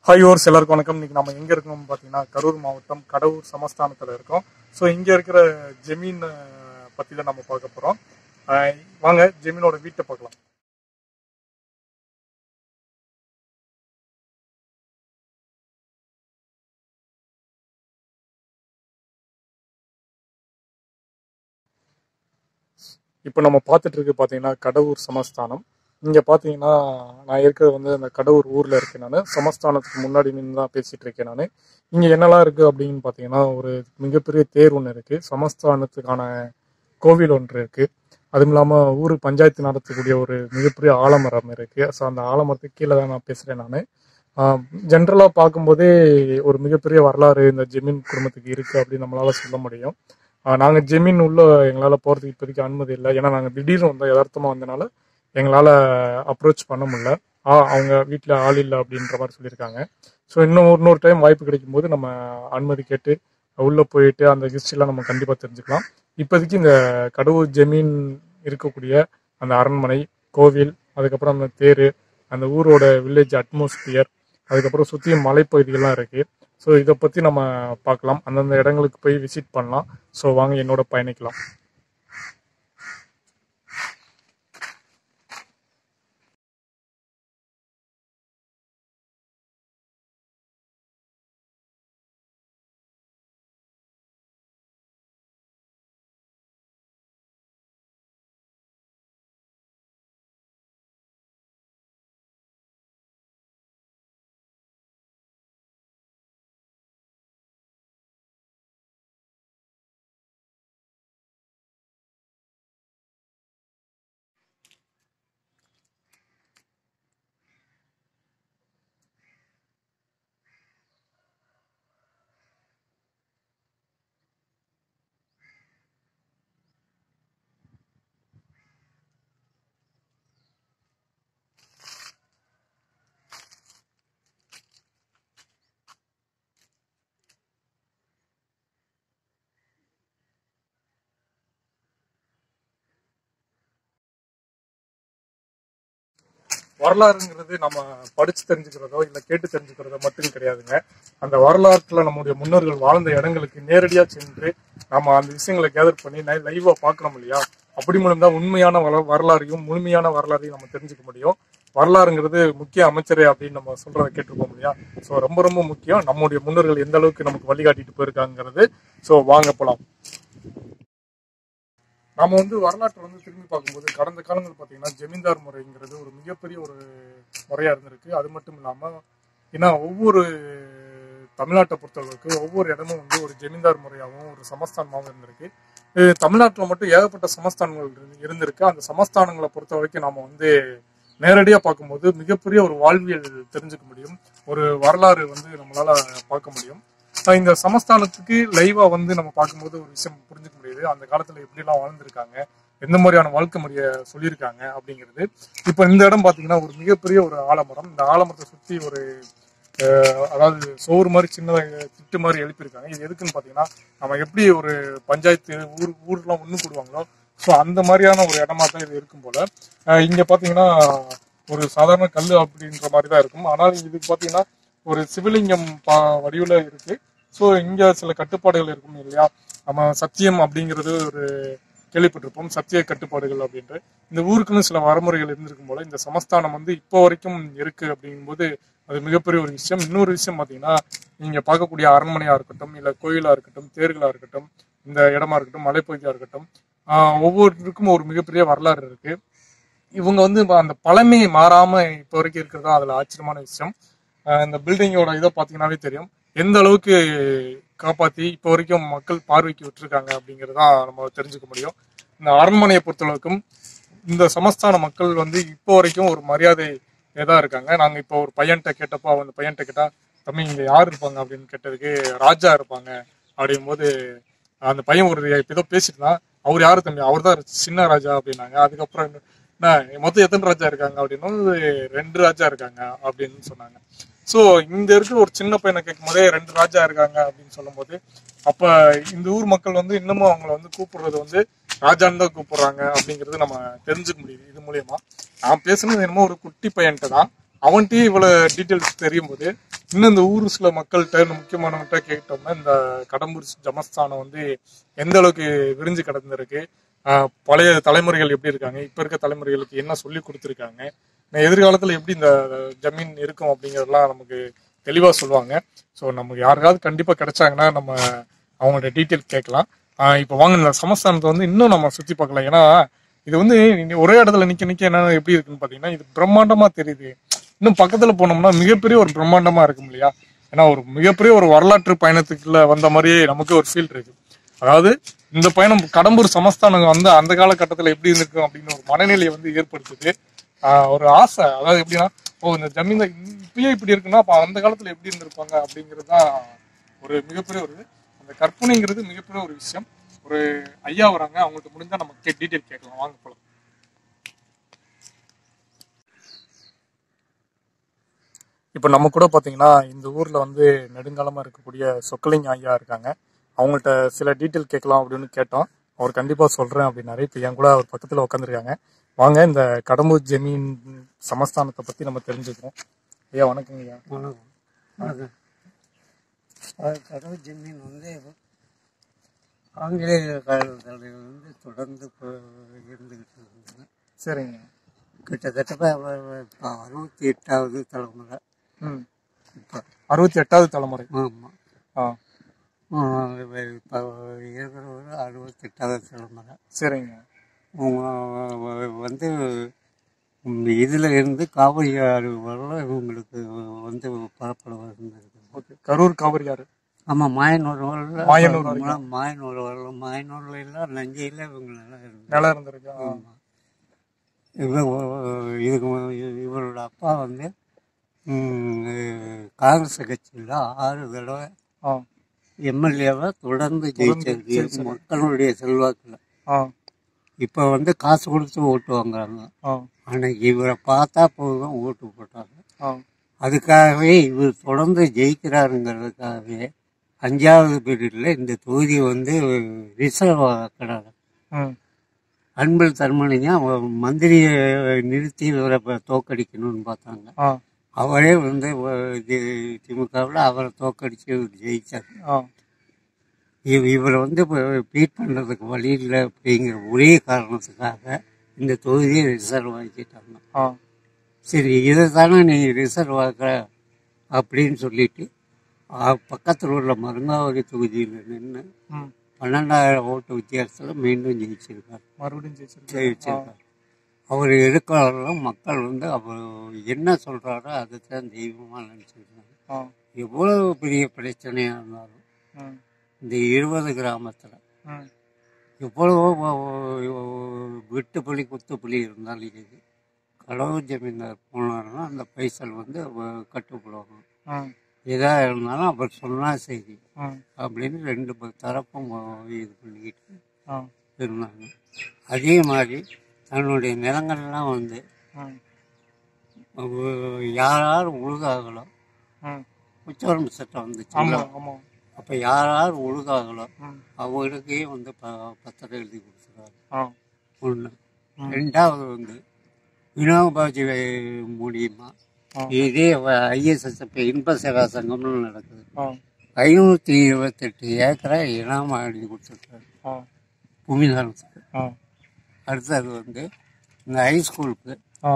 Hi ores எல்லாருக்கும் வணக்கம் இன்னைக்கு நம்ம எங்க இருக்கோம் பார்த்தீங்கன்னா கரூர் மாவட்டம் கடவுர் சமஸ்தானத்தில் இருக்கோம் ஸோ இங்க இருக்கிற ஜெமீன் அஹ், பத்தி தான் நம்ம பார்க்க போறோம் அஹ், வாங்க ஜெமீனோட வீட்டை பார்க்கலாம் இப்போ நம்ம பார்த்துட்டு இருக்கு பார்த்தீங்கன்னா கடவுர் சமஸ்தானம் இங்கே பார்த்தீங்கன்னா நான் இருக்கிறது வந்து அந்த கடவுர் ஊரில் இருக்கேன் நான் சமஸ்தானத்துக்கு முன்னாடி நின்று தான் பேசிட்டு இருக்கேன் நான் இங்கே என்னெல்லாம் இருக்குது அப்படின்னு பார்த்தீங்கன்னா ஒரு மிகப்பெரிய தேர் ஒன்று இருக்குது சமஸ்தானத்துக்கான கோவில் ஒன்று இருக்குது அதுவும் இல்லாமல் ஊர் பஞ்சாயத்து நடத்தக்கூடிய ஒரு மிகப்பெரிய ஆலமரம் இருக்குது ஸோ அந்த ஆலமரத்துக்கு கீழே தான் நான் பேசுகிறேன் நான் ஜென்ரலாக பார்க்கும்போதே ஒரு மிகப்பெரிய வரலாறு இந்த ஜெமீன் குடும்பத்துக்கு இருக்குது அப்படின்னு நம்மளால சொல்ல முடியும் நாங்கள் ஜெமீன் உள்ள எங்களால் போகிறதுக்கு இப்போதைக்கு அனுமதி இல்லை ஏன்னா நாங்கள் திடீர்னு வந்தோம் யதார்த்தமாக வந்தனால எங்களால் அப்ரோச் பண்ண முடியல ஆ அவங்க வீட்டில் ஆள் இல்லை அப்படின்ற மாதிரி சொல்லியிருக்காங்க ஸோ இன்னும் ஒரு இன்னொரு டைம் வாய்ப்பு கிடைக்கும் போது நம்ம அனுமதி கேட்டு உள்ளே போயிட்டு அந்த ஹிஸ்ட்ரிலாம் நம்ம கண்டிப்பாக தெரிஞ்சுக்கலாம் இப்போதைக்கு இந்த கடவுள் ஜமீன் இருக்கக்கூடிய அந்த அரண்மனை கோவில் அதுக்கப்புறம் அந்த தேர் அந்த ஊரோட வில்லேஜ் அட்மாஸ்பியர் அதுக்கப்புறம் சுற்றியும் மலைப்பகுதிகள்லாம் இருக்குது ஸோ இதை பற்றி நம்ம பார்க்கலாம் அந்தந்த இடங்களுக்கு போய் விசிட் பண்ணலாம் ஸோ வாங்க என்னோட பயணிக்கலாம் வரலாறுங்கிறது நம்ம படிச்சு தெரிஞ்சுக்கிறதோ இல்ல கேட்டு தெரிஞ்சுக்கிறதோ மட்டும் கிடையாதுங்க அந்த வரலாற்றுல நம்முடைய முன்னோர்கள் வாழ்ந்த இடங்களுக்கு நேரடியா சென்று நம்ம அந்த விஷயங்களை கேதர் பண்ணி லைவா பார்க்கணும் இல்லையா அப்படி மூலம் தான் உண்மையான வள- வரலாறையும் முழுமையான வரலாறையும் நம்ம தெரிஞ்சுக்க முடியும் வரலாறுங்கிறது முக்கிய அமைச்சரே அப்படின்னு நம்ம சொல்றதை கேட்டிருப்போம் இல்லையா ஸோ ரொம்ப ரொம்ப முக்கியம் நம்முடைய முன்னோர்கள் எந்த அளவுக்கு நமக்கு வழிகாட்டிட்டு போயிருக்காங்கிறது ஸோ வாங்க போலாம் நாம வந்து வரலாற்றை வந்து திரும்பி பார்க்கும்போது கடந்த காலங்கள் பார்த்தீங்கன்னா ஜமீன்தார் முறைங்கிறது ஒரு மிகப்பெரிய ஒரு முறையா இருந்திருக்கு அது மட்டும் இல்லாம ஏன்னா ஒவ்வொரு தமிழ்நாட்டை பொறுத்தளவுக்கு ஒவ்வொரு இடமும் வந்து ஒரு ஜமீன்தார் முறையாகவும் ஒரு சமஸ்தானமாகவும் இருந்திருக்கு இது தமிழ்நாட்டில் மட்டும் ஏகப்பட்ட சமஸ்தானங்கள் இருந்து- இருந்திருக்கு அந்த சமஸ்தானங்களை பொறுத்த வரைக்கும் நாம வந்து நேரடியாக பார்க்கும்போது மிகப்பெரிய ஒரு வாழ்வியல் தெரிஞ்சுக்க முடியும் ஒரு வரலாறு வந்து நம்மளால பார்க்க முடியும் ஆஹ் இந்த சமஸ்தானத்துக்கு லைவா வந்து நம்ம பார்க்கும்போது ஒரு விஷயம் புரிஞ்சுக்க முடியுது அந்த காலத்துல எப்படிலாம் வாழ்ந்திருக்காங்க எந்த மாதிரியான வாழ்க்கை முறையை சொல்லியிருக்காங்க அப்படிங்கிறது இப்போ இந்த இடம் பார்த்தீங்கன்னா ஒரு மிகப்பெரிய ஒரு ஆலமரம் இந்த ஆலமரத்தை சுற்றி ஒரு ஆஹ், அதாவது சோறு மாதிரி சின்னதாக திட்டு மாதிரி எழுப்பியிருக்காங்க இது எதுக்குன்னு பார்த்தீங்கன்னா நம்ம எப்படி ஒரு பஞ்சாயத்து ஊர் ஊர்லாம் ஒன்று கூடுவாங்களோ ஸோ அந்த மாதிரியான ஒரு இடமா தான் இது இருக்கும் போல ஆஹ் இங்க பார்த்தீங்கன்னா ஒரு சாதாரண கல் அப்படின்ற மாதிரி தான் இருக்கும் ஆனால் இதுக்கு பார்த்தீங்கன்னா ஒரு சிவலிங்கம் பா வடிவில் இருக்கு ஸோ இங்க சில கட்டுப்பாடுகள் இருக்கும் இல்லையா நம்ம சத்தியம் அப்படிங்கிறது ஒரு கேள்விப்பட்டிருப்போம் சத்திய கட்டுப்பாடுகள் அப்படின்ட்டு இந்த ஊருக்குன்னு சில வரமுறைகள் இருந்திருக்கும் போல இந்த சமஸ்தானம் வந்து இப்போ வரைக்கும் இருக்கு அப்படிங்கும்போது அது மிகப்பெரிய ஒரு விஷயம் இன்னொரு விஷயம் பார்த்தீங்கன்னா நீங்க பார்க்கக்கூடிய அரண்மனையா இருக்கட்டும் இல்ல கோயிலா இருக்கட்டும் தேர்களா இருக்கட்டும் இந்த இடமா இருக்கட்டும் மலைப்பகுதியா இருக்கட்டும் ஆஹ் ஒவ்வொருத்தருக்கும் ஒரு மிகப்பெரிய வரலாறு இருக்கு இவங்க வந்து இப்ப அந்த பழமையை மாறாம இப்போ வரைக்கும் இருக்கிறது தான் அதுல ஆச்சரியமான விஷயம் ஆஹ் இந்த பில்டிங்கோட இதை பார்த்தீங்கன்னாவே தெரியும் எந்த அளவுக்கு காப்பாத்தி இப்போ வரைக்கும் மக்கள் பார்வைக்கு விட்டுருக்காங்க அப்படிங்கிறதா நம்ம தெரிஞ்சுக்க முடியும் இந்த அரண்மனையை பொறுத்தளவுக்கும் இந்த சமஸ்தான மக்கள் வந்து இப்போ வரைக்கும் ஒரு மரியாதை தான் இருக்காங்க நாங்க இப்போ ஒரு பையன்கிட்ட கேட்டப்போ அந்த பையன்கிட்ட கேட்டா தம்பி இங்க யார் இருப்பாங்க அப்படின்னு கேட்டதுக்கு ராஜா இருப்பாங்க அப்படிங்கும்போது அந்த பையன் ஒரு ஏதோ பேசிட்டு இருந்தான் அவர் யாரு தம்பி அவர் தான் சின்ன ராஜா அப்படின்னாங்க அதுக்கப்புறம் என்ன மொத்தம் எத்தனை ராஜா இருக்காங்க அப்படின்னா ரெண்டு ராஜா இருக்காங்க அப்படின்னு சொன்னாங்க ஸோ இங்க இருக்கிற ஒரு சின்ன பையனை கேட்கும் போதே ரெண்டு ராஜா இருக்காங்க அப்படின்னு சொல்லும்போது அப்ப இந்த ஊர் மக்கள் வந்து இன்னமும் அவங்கள வந்து கூப்பிடுறது வந்து ராஜான்னு தான் கூப்பிடுறாங்க அப்படிங்கிறது நம்ம தெரிஞ்சுக்க முடியுது இது மூலியமா நான் பேசுனது என்னமோ ஒரு குட்டி பையன்கிட்ட தான் அவன்கிட்டயே இவ்வளவு டீட்டெயில்ஸ் தெரியும் போது இன்னும் இந்த ஊர் சில மக்கள்கிட்ட இன்னும் முக்கியமானவங்கள்ட்ட கேட்டோம்னா இந்த கடம்பூர் ஜமஸ்தானம் வந்து எந்த அளவுக்கு விரிஞ்சு கிடந்திருக்கு ஆஹ் பழைய தலைமுறைகள் எப்படி இருக்காங்க இப்ப இருக்க தலைமுறைகளுக்கு என்ன சொல்லி கொடுத்துருக்காங்க இன்னும் எதிர்காலத்துல எப்படி இந்த ஜமீன் இருக்கும் அப்படிங்கறதெல்லாம் நமக்கு தெளிவா சொல்லுவாங்க ஸோ நமக்கு யாருக்காவது கண்டிப்பா கிடைச்சாங்கன்னா நம்ம அவங்களோட டீட்டெயில் கேட்கலாம் ஆஹ் இப்போ வாங்க இந்த சமஸ்தானத்தை வந்து இன்னும் நம்ம சுத்தி பார்க்கலாம் ஏன்னா இது வந்து நீ ஒரே இடத்துல நிக்க நிக்க என்ன எப்படி இருக்குன்னு பாத்தீங்கன்னா இது பிரம்மாண்டமா தெரியுது இன்னும் பக்கத்துல போனோம்னா மிகப்பெரிய ஒரு பிரம்மாண்டமா இருக்கும் இல்லையா ஏன்னா ஒரு மிகப்பெரிய ஒரு வரலாற்று பயணத்துக்குள்ள வந்த மாதிரியே நமக்கு ஒரு ஃபீல் இருக்கு அதாவது இந்த பயணம் கடம்பூர் சமஸ்தானம் வந்து அந்த காலகட்டத்துல எப்படி இருந்திருக்கும் அப்படின்னு ஒரு மனநிலையை வந்து ஏற்படுத்துது ஆஹ் ஒரு ஆசை அதாவது எப்படின்னா ஓ இந்த ஜமீன்தார் இப்பயே இப்படி இருக்குன்னா அப்ப அந்த காலத்துல எப்படி இருந்திருப்பாங்க அப்படிங்கிறது தான் ஒரு மிகப்பெரிய ஒரு அந்த கற்பனைங்கிறது மிகப்பெரிய ஒரு விஷயம் ஒரு ஐயா வராங்க அவங்கள்ட்ட முடிஞ்சா நம்ம டீட்டெயில் கேட்கலாம் வாங்க போலாம் இப்போ நம்ம கூட பார்த்தீங்கன்னா இந்த ஊரில் வந்து நெடுங்காலமாக இருக்கக்கூடிய சொக்கலிங்க ஐயா இருக்காங்க அவங்கள்ட்ட சில டீட்டெயில் கேட்கலாம் அப்படின்னு கேட்டோம் அவர் கண்டிப்பாக சொல்கிறேன் அப்படின்னாரு இப்போ என் கூட அவர் பக்கத்தில் உட்காந்துருக்காங்க வாங்க இந்த கடம்பூர் ஜமீன் சமஸ்தானத்தை பற்றி நம்ம தெரிஞ்சுக்கிறோம் ஐயா வணக்கங்க ஐயா வணக்கம் வணக்கம் அது கடவுள் ஜமீன் வந்து ஆங்கிலேய காலத்தில் வந்து தொடர்ந்து இப்போ இருந்துக்கிட்டு இருந்தாங்க சரிங்க கிட்டத்தட்ட இப்போ இப்போ அறுபத்தி எட்டாவது தலைமுறை ம் இப்போ அறுபத்தி எட்டாவது தலைமுறை ஆமாம் ஆ இப்போ இருக்கிறவர் அறுபத்தெட்டாவது தலைமுறை சரிங்க அவங்க வந்து இதில் இருந்து காவிரி ஆறு வரலாம் இவங்களுக்கு வந்து பரப்பளவு இருந்திருக்கு ஓகே கரூர் காவிரியாறு ஆமாம் மாயனூர் வரல மாயனூர் வரைக்கும். மாயனூர் வரலாம் மாயனூர்ல எல்லாம் நஞ்சையில் இவங்க நல்லா இருந்தாங்க நிலம் இருந்திருக்கு ஆ. ஆமா. இவ இதுக்கு மு- இவரோட அப்பா வந்து ம், காங்கிரஸ் கட்சியில் ஆறு தடவை ஆ எம்எல்ஏவை தொடர்ந்து ஜெயிச்சிருக்கு சரி, சரி. மக்களுடைய செல்வாக்கில் ஆ இப்போ வந்து காசு கொடுத்து ஓட்டு வாங்குறாங்க ஆ ஆனால் இவரை பார்த்தா போதும் ஓட்டு போட்டாங்க ஆ அதுக்காகவே இவர் தொடர்ந்து ஜெயிக்கிறாருங்கிறதுக்காகவே அஞ்சாவது பீரியடில் இந்த தொகுதி வந்து ரிசர்வ் ஆக்கிறாங்க ம் அன்பில் தர்மலிங்க அவ- மந்திரியை நிறுத்தி இவரை இப்ப தோக்கடிக்கணும்னு பார்த்தாங்க ஆ அவரே வந்து திமுகவில் அவரை தோக்கடிச்சு இவர் ஜெயிச்சார் ஆ இவ இவரை வந்து இப்போ பீட் பண்ணுறதுக்கு வழி இல்லை அப்படிங்கிற ஒரே காரணத்துக்காக இந்த தொகுதியை ரிசர்வ் ஆக்கிட்டாங்க ஆ சரி இதை தானே நீ ரிசர்வ் ஆக்குற அப்படின்னு சொல்லிட்டு பக்கத்தில் உள்ள மருங்காவதி தொகுதியில் நின்று ம் பன்னெண்டாயிரம் ஓட்டு வித்தியாசத்தில் மீண்டும் ஜெயிச்சிருக்கார் மறுபடியும் ஜெயிச்சிருக்கு ஜெயிச்சிருக்கார் அவர் இருக்கிறவர்களும் மக்கள் வந்து அவர் என்ன சொல்கிறாரோ அதை தான் தெய்வமாக நினச்சிருக்காங்க ஆ எவ்வளவு பெரிய பிரச்சனையாக இருந்தாலும் ம் இந்த இருபது கிராமத்தில் ம் எவ்வளவோ வ- வ- வெட்டு புலி குத்து புலி இருந்தாலும் சரி கடவுள் ஜமீன்தார் போனாருன்னா அந்த பைசல் வந்து வ- கட்டுப்படுவாங்க ம் எதாக இருந்தாலும் அவர் சொன்னால் சரி ம் அப்படின்னு ரெண்டு ப- தரப்பும் இது பண்ணிக்கிட்டு ஆ இருந்தாங்க அதே மாதிரி தன்னுடைய நிலங்கள்லாம் வந்து ம் அவ- யார் யார் உழுதாகளோ ம் உச்சவரம்பு சட்டம் வந்துச்சு ஆமா ஆமா அப்போ யார் யார் உழுதாகளோ ம் அவங்களுக்கே வந்து ப பத்திரம் எழுதி கொடுத்துருவாரு ஆ ஒன்று ம். ரெண்டாவது வந்து வினோபாஜி மூலியமா ஆ. இதே ஐஎஸ்எஸ் இப்போ இன்ப சேவா சங்கம்னு நடக்குது ஆ ஐநூற்றி இருபத்தெட்டு ஏக்கரை இனாம எழுதி கொடுத்துருக்காரு ஆ பூமிதானத்துக்கு ஆ அடுத்தது வந்து இந்த ஹைஸ்கூலுக்கு ஆ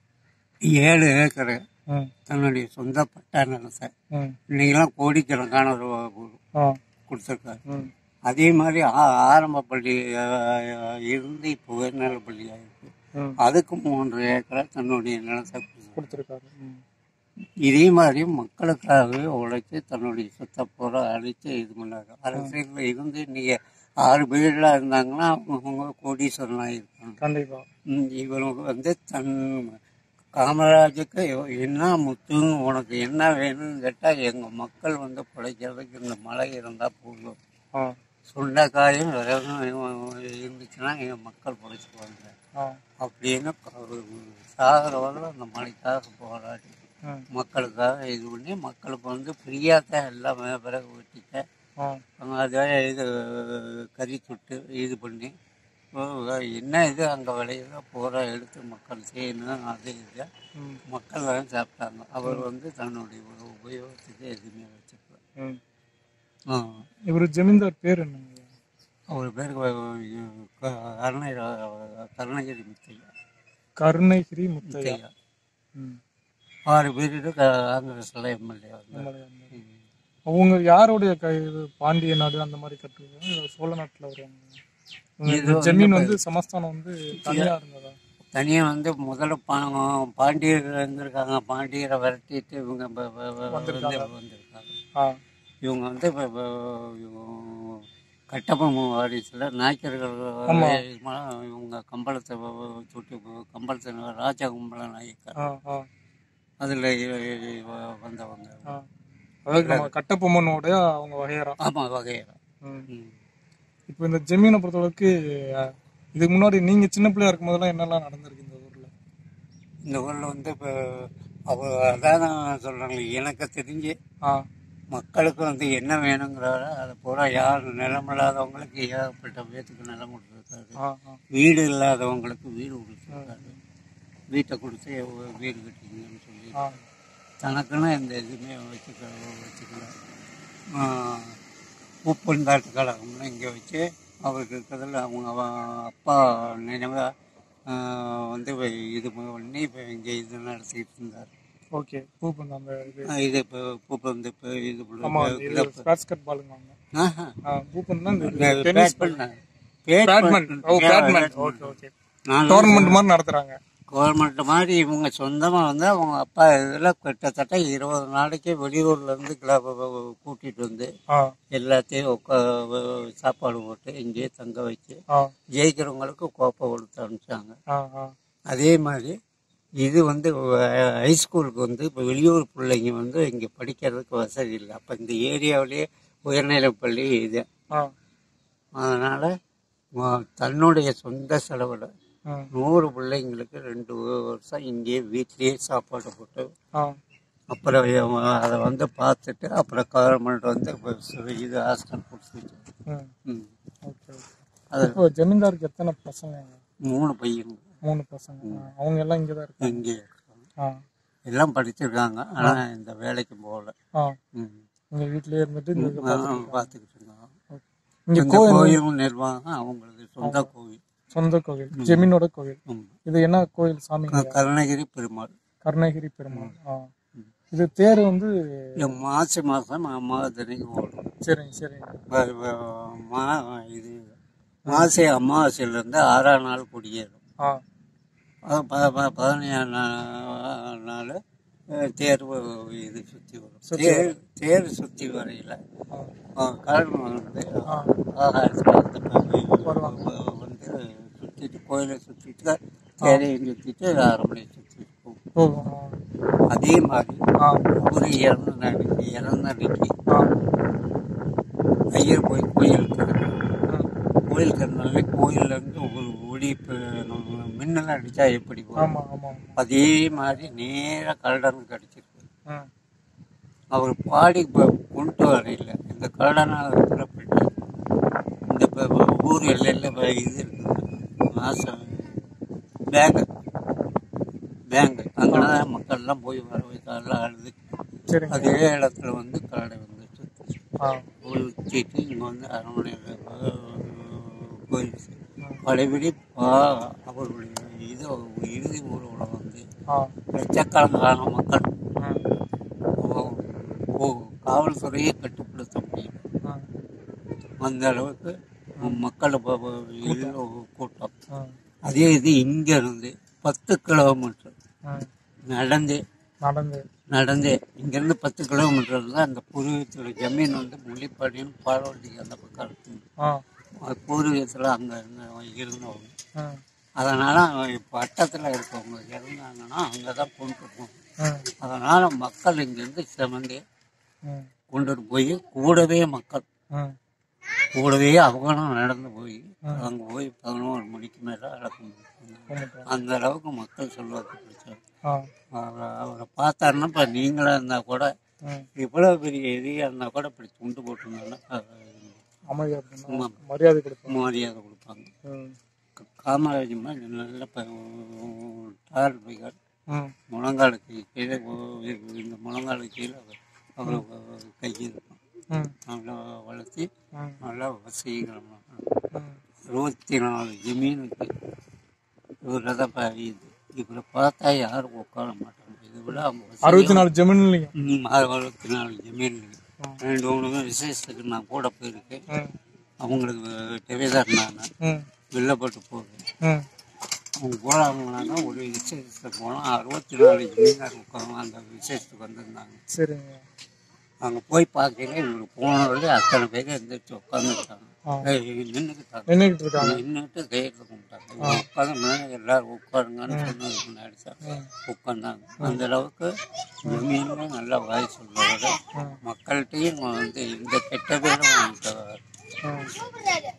ஏழு ஏக்கரை ம் தன்னுடைய சொந்த பட்டா நிலத்தை ம் இன்னைக்கெல்லாம் கோடிக்கணக்கான ரூபா கு- ஆ கொடுத்துருக்காரு ம் அதே மாதிரி ஆ- ஆரம்ப பள்ளி அஹ், இருந்து இப்போ உயர்நிலை பள்ளி ஆயிருக்கு ம் அதுக்கு மூன்று ஏக்கரை தன்னுடைய நிலத்தை கொடுத்தாரு. கொடுத்துருக்காரு ம் இதே மாதிரி மக்களுக்காகவே உழைச்சி தன்னுடைய சொத்தை பூரா அழித்து இது பண்ணாரு அரசியலில் இருந்து இன்னைக்கு ஆறு பேர்லாம் இருந்தாங்கன்னா அவங்க கோடீஸ்வரனாக இருக்காங்க கண்டிப்பா ம், இவனுக்கு வந்து தன் காமராஜுக்கு என்ன முத்துன்னு உனக்கு என்ன வேணும்னு கேட்டால் எங்கள் மக்கள் வந்து பிழைக்கிறதுக்கு இந்த மழை இருந்தால் போதும் ஆ சுண்டைக்காயும் விறகும் இருந்துச்சுன்னா எங்கள் மக்கள் பிழைச்சிக்குவாங்க ஆ அப்படின்னு சாகர வரல அந்த மழைக்காக போராடி ம் மக்களுக்காக இது பண்ணி மக்களுக்கு வந்து ஃப்ரீயாக தான் எல்லாமே பிறகு வெட்டிட்டேன் ஆ அதை இது கறி சுட்டு இது பண்ணி ஓ, என்ன இது அங்கே விளையில பூரா எடுத்து மக்கள் செய்யணும் அது இது ம் மக்கள் தான் சாப்பிட்டாங்க அவர் வந்து தன்னுடைய ஒரு உபயோகத்துக்கு எதுவுமே வச்சுக்கல ம் ஆ. இவர் ஜமீன்தார் பேர் என்னங்க அவர் பேர் கருணை கருணகிரி முத்தையா கருணகிரி முத்தையா முத்தையா ம் ஆறு பேருக்கு காங்கிரஸில் எம்எல்ஏ வந்தார் நம்மளுடைய அந்த- அவங்க யாருடைய கை இது பாண்டிய நாடு அந்த மாதிரி கட்டுறது சோழ நாட்டில் வருவாங்க இவங்க இது இந்த வந்து ஜமீன் வந்து சமஸ்தானம் வந்து தனியா இருந்ததா தனியாக வந்து முதல்ல பா பாண்டியர் இருந்திருக்காங்க பாண்டியரை விரட்டிட்டு இவங்க ப- ப- ப- வந்து வந்திருக்காங்க ஆ இவங்க வந்து இப்போ கட்டபொம்ம வாரிசில் நாய்க்கர்கள் இவங்க கம்பளத்தை வ- வ- சுட்டு கம்பளத்தை ராஜா கும்பல நாயக்கர் ஆ ஆ அதில் வந்தவங்க ஆ அதாவது நம்ம கட்டபொம்மனோட அவங்க வகையறா ஆமாம் வகையரா ம் ம். இப்போ இந்த ஜமீனை பொறுத்தளவுக்கு அஹ், இதுக்கு முன்னாடி நீங்க சின்ன பிள்ளையா இருக்கும் போதெல்லாம் என்னெல்லாம் நடந்திருக்கு இந்த ஊர்ல இந்த ஊரில் வந்து இப்போ அவர் அதான் நான் சொல்கிறேன் எனக்கு தெரிஞ்சு ஆ மக்களுக்கு வந்து என்ன வேணுங்கிறாரோ அதை பூரா யார் நிலம் இல்லாதவங்களுக்கு ஏகப்பட்ட பேத்துக்கு நிலம் கொடுத்துருக்காரு ஆ ஆ வீடு இல்லாதவங்களுக்கு வீடு கொடுத்துருக்காரு வீட்டை கொடுத்து எவ்வ- வீடு கட்டிங்கன்னு சொல்லி ஆ தனக்குன்னு எந்த இதுவுமே வச்சுக்க வச்சுக்கல பூப்பந்தாட்டு கழகம்னு இங்கே வச்சு அவருக்கு இருக்கிறதுல அவங்க அவ- அப்பா நினைவாக வந்து இது பண்ணி இப்போ இங்கே இது நடத்திக்கிட்டு இருந்தார் ஓகே பூப்பந்து அந்த இது ஆஹ் இது இப்போ பூப்பந்து இப்போ இது ஆமா பண்ண- இது பேஸ்கெட் பாலுங்க அவங்க ஆஹா. ஆ பூப்பந்துனா இந்த இந்த tennis badminton. Badminton oh badminton okay okay நான் டோர்னமெண்ட் மாதிரி நடத்துறாங்க கவர்மெண்ட் மாதிரி இவங்க சொந்தமாக வந்து அவங்க அப்பா இதில் கிட்டத்தட்ட இருபது நாளைக்கு வெளியூர்ல இருந்து கிளப் கூட்டிட்டு வந்து ஆ எல்லாத்தையும் உட்கா சாப்பாடு போட்டு இங்கேயே தங்க வச்சு ஆ ஜெயிக்கிறவங்களுக்கு கோப்பை கொடுத்து அனுப்பிச்சாங்க ஆ ஆ அதே மாதிரி இது வந்து ஹைஸ்கூலுக்கு வந்து இப்போ வெளியூர் பிள்ளைங்க வந்து இங்கே படிக்கிறதுக்கு வசதி இல்லை அப்போ இந்த ஏரியாவிலேயே உயர்நிலைப் பள்ளி இது ஆ அதனால் தன்னுடைய சொந்த செலவில் ஆ நூறு பிள்ளைங்களுக்கு ரெண்டு வருஷம் இங்கேயே வீட்லேயே சாப்பாடு போட்டு ஆ அப்புறம் இவங்க அதை வந்து பார்த்துட்டு அப்புறம் கவர்மெண்ட் வந்து இப்போ சு- இது ஹாஸ்டல் கொடுத்துச்சு ம் ம். ஓகே ஓகே அது இப்போ ஜமீன்தாருக்கு எத்தனை பசங்க மூணு பையன் மூணு பசங்க ஆ, அவங்க எல்லாம் இங்கே தான் இருக்காங்க இங்கே இருக்காங்க ஆ எல்லாம் படிச்சிருக்காங்க ஆனால் இந்த வேலைக்கு போகல ஆ ம். இங்க வீட்லயே இருந்துட்டு இந்த இது பார்த்துட்டு பார்த்துக்கிட்டு இருக்காங்க இருக்காங்க. இங்க இந்த கோவில் கோயில் நிர்வாகம் அவங்களுக்கு சொந்த கோவில் சொந்த கோவில் ஜெமீனோட கோவில் ம். இது என்ன கோயில் சாமி கருணகிரி பெருமாள் கருணகிரி பெருமாள் ஆ இது தேர் வந்து இந்த மாசி மாதம் அமாவாசனைக்கு ஓடும் சரிங்க சரிங்க வ- வ- மா- இது மாசி அமாவாசையிலேருந்து ஆறாம் நாள் குடியேறும் ஆ அது ப ப- பதினேழாம் நா- நாள் அஹ், தேர் வ- இது சுற்றி வரும் தேர் தேர் சுற்றி வரையில் ஆ காரணம் வந்து ஆ. ஆகாயத்தில் வந்து ப- வ- வந்து சுற்றிட்டு கோயிலை சுற்றிட்டு தேரையும் சுற்றிட்டு அரமனையை சுற்றிட்டு போகும் போகும் ஆ. அதே மாதிரி ஆ ஒரு இறந்த நாளைக்கு இறந்த அன்னைக்கு ஆ ஐயர் போய் கோயிலுக்கு இருக்கு ம். கோயிலுக்கு இருந்தாலே கோயிலேருந்து ஒரு ஒளி இப்போ நம்ம மின்னல் அடித்தா எப்படி வரும் ஆமா ஆமா ஆமா அதே மாதிரி நேராக கல்லடனுக்கு அடிச்சிருக்கு ம் அவர் பாடி ப- கொண்டு வரையில் இந்த கல்லடனால் இருக்கிற பெட்டி இந்த ப- ப- ஊர் எல்லையில் ப- இது இருக்குது மாசம் பேங்கு பேங்கு அங்கே தான் மக்கள்லாம் போய் வர வைக்கலாம் அழுது சரிங்க அதே இடத்துல வந்து கல்லடை வந்து சுத்தி ஆ ஊற்றிட்டு இங்கே வந்து அரண்மனையில் கோயில் பழையபடி பா அவர்களுடைய இது இறுதி ஊர்வலம் வந்து ஆ லட்சக்கணக்கான மக்கள் ம் ஓ- ஓ காவல்துறையை கட்டுப்படுத்த முடியும் ம் அந்த அளவுக்கு மக்கள் ப- ப- இது கூட்டம் ம் அதே இது இங்கேருந்து பத்து கிலோமீட்டர் ம் நடந்தே நடந்து நடந்தே இங்கேருந்து பத்து கிலோமீட்டர் தான் அந்த பூர்வீகத்தோட ஜமீன் வந்து முள்ளிப்பாடியும் பாலவட்டிக்கு அந்த பக்கம் இருக்குது ஆ அது பூர்வீகத்தில் அங்கே இருந்தவங்க ம் அதனால் இப்போ வட்டத்தில் இருக்கவங்க இருந்தாங்கன்னா அங்கே தான் கொண்டு போகணும் ம் அதனால் மக்கள் இங்கேருந்து சிமந்து ம் கொண்டுட்டு போய் கூடவே மக்கள் ம் கூடவே அவங்களும் நடந்து போய் அங்கே போய் பதினோரு மணிக்கு மேலே அடக்கம் கும்பிட்டு அந்த அளவுக்கு மக்கள் சொல்லுவாங்க பிடிச்சார் ஆ அவரை அவரை பார்த்தாருன்னா இப்போ நீங்களாக இருந்தால் கூட ம் இவ்வளோ பெரிய எதிரியாக இருந்தால் கூட இப்படி துண்டு போட்டிருந்தாங்கன்னா அமைதியாக இருக்கணும் ஆமா. மரியாதை கொடுப்போம் மரியாதை கொடுப்பாங்க ம் க- காமராஜ் மாதிரி நல்ல ப- டார் பைகர் ம் முழங்காலுக்கு கீழே ஒ- இந்த முழங்காலுக்கு கீழே அவர் கை இருக்கும் ம் நல்லா வளர்த்தி ம் நல்லா வசீகரமாக ம் இருபத்தி நாலு ஜமீனுக்கு இவரில் தான் ப- இது இவரை பார்த்தா யாரும் உட்கார மாட்டாங்க இதை விட அவங்க அறுபத்தி நாலு ஜமீன்லையும் ம், அறுபத்தி நாலு ஜமீன் ரெண்டு மூணு விசேஷத்துக்கு நான் கூட போயிருக்கேன் ம் அவங்களுக்கு டெவிதர் நான் ம் வில்லப்பட்டு போவேன் ம் அவங்க போகிறாங்கனாங்க ஒரு விசேஷத்துக்கு போனால் அறுபத்தி நாலு ஜமீனார் உட்காந்து அந்த விசேஷத்துக்கு வந்திருந்தாங்க சரிங்க அங்கே போய் பார்க்கல இவங்களுக்கு போனவர்களே அத்தனை பேர் எந்திரிச்சு உட்காந்துருக்காங்க ஆ. நின்றுக்கிட்டாங்க நின்றுக்கிட்டு இருக்காங்க நின்றுட்டு கையெழுத்து கும்பிட்டாங்க உட்காந்து முன்னாடி எல்லாரும் உட்காருங்கன்னு சொன்னதுக்கு முன்னாடி தான் உட்காந்தாங்க அந்த அளவுக்கு ஜமீன்ல நல்லா வாய் சொல்றவங்க மக்கள்கிட்டையும் வந்து இந்த கெட்ட பேரும் வாங்கிட்டு வர்றாரு. ம்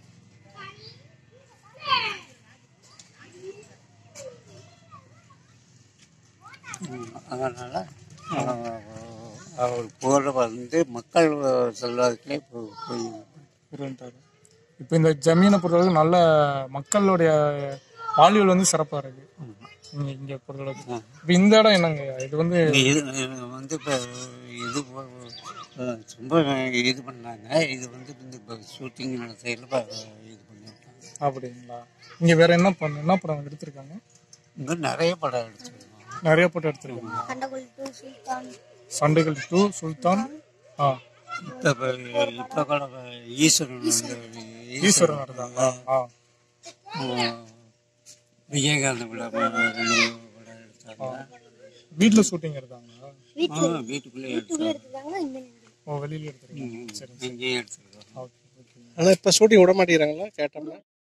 ம், அதனால அஹ், அவர் போகிற வந்து மக்கள் செல்வதற்கே போய் போய் இருந்துட்டாரு இப்போ இந்த ஜமீனை பொறுத்தளவுக்கு நல்ல மக்களுடைய வாழ்வியல் வந்து சிறப்பாக இருக்கு இங்கே இங்கே பொறுத்தளவுக்கு இப்போ இந்த இடம் என்னங்க இது வந்து இது இது வந்து இப்போ இது போ- அஹ், ரொம்ப இது பண்ணாங்க இது வந்து இந்த ஷூட்டிங் சைடில் இது பண்ணியிருக்காங்க அப்படிங்களா இங்கே வேற என்ன பண்ண என்ன படம் எடுத்திருக்காங்க இங்கே நிறைய படம் எடுத்துருக்கோம் நிறைய படம் எடுத்திருக்காங்க கண்டகுள் டூ சுல்தான் சண்டைகள் டூ சுல்தான் ஆ இப்போ இப்போ கூட ஈஸ்வரன் வந்து ஈஸ்வரன் இருந்தாங்க ஆ அஹ், விஜயகாந்த் விட படம் எடுத்தாங்க வீட்டில் ஷூட்டிங் எடுத்தாங்க ஆ, வீட்டுக்குள்ளே எடுத்தாங்க இருக்காங்க இந்த ஓ வெளியில எடுத்திருக்காங்க ம், இங்கேயும் எடுத்துருக்கோம் ஓகே ஓகே ஆனா இப்ப ஷூட்டிங் விட மாட்டேங்கிறாங்களா கேட்டோம்னா